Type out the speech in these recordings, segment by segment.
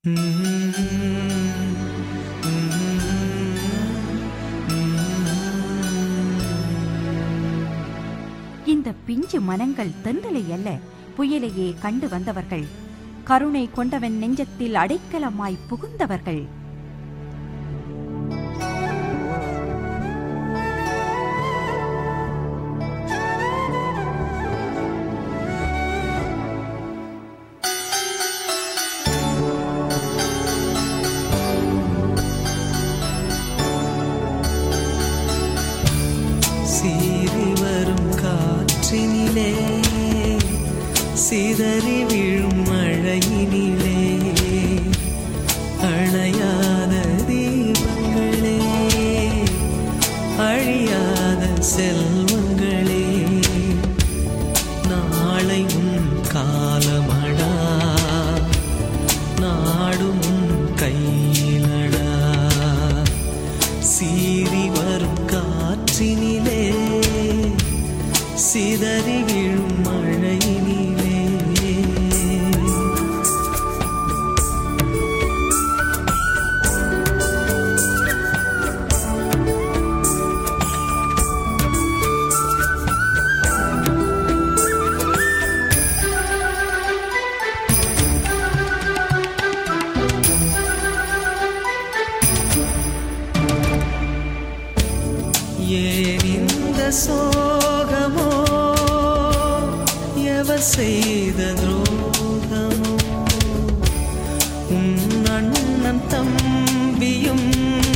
இந்த பிஞ்சு மனங்கள் தென்றலை அல்ல புயலையே கண்டு வந்தவர்கள் கருணை கொண்டவன் நெஞ்சத்தில் அடைக்கலமாய் புகுந்தவர்கள் சீறி வரும் காற்றினிலே சிதறி விழும் மழையினிலே அணையாத தீபங்களே அழியாத செல்வங்களே நாளை உன் காலமடா நாடும் உன் கையிலடா சீறி வரும் காற்றினிலே சிதறி விழும் மழையினிலே ஏன் இந்த சோகமோ எவர் செய்த துரோகமோ உன் அண்ணன் தம்பியும்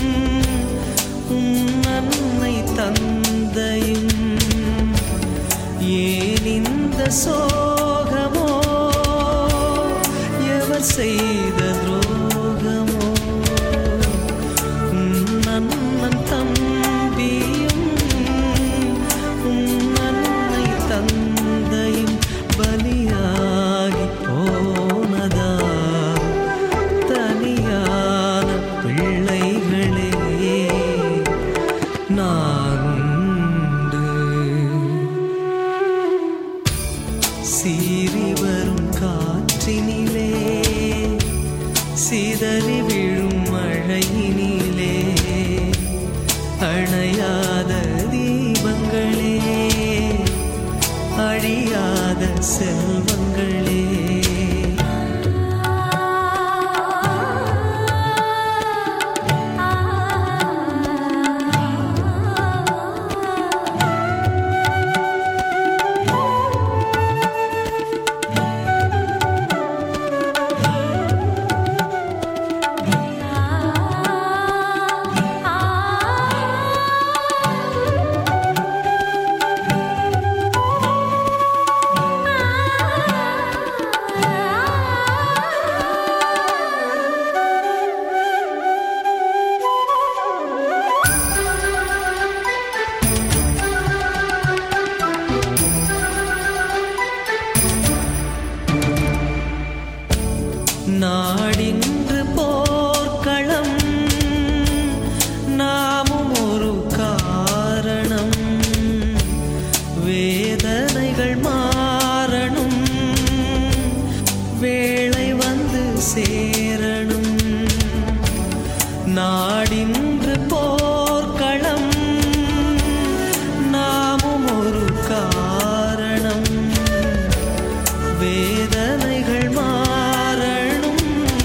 உன் அன்னை தந்தையும் ஏன் இந்த சோகமோ எவர் செய்த துரோகமோ உன் அண்ணன் தம்பியும் உன் அன்னை தந்தையும் பலியாகி போனதா தனியான பிள்ளைகளே நான் உண்டு சீறி வரும் காற்றினிலே சிதறி விழும் மழையினிலே அணையாத தீபங்களே அழியாத செல்வங்களே நாடின்று போர்க்களம் நாமும் ஒரு காரணம் வேதனைகள் மாறணும் வேளை வந்து சேரணும் நாடின்று போர்க்களம் நாமும் ஒரு காரணம் வேதனைகள் மாறணும்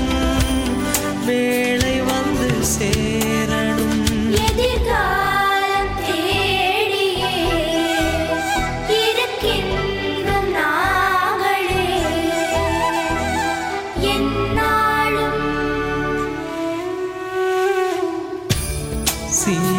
வேளை வந்து சேரணும் எதிர்காலம் தேடியே இருக்கின்றோம் நாங்களே எந்நாளும் சீ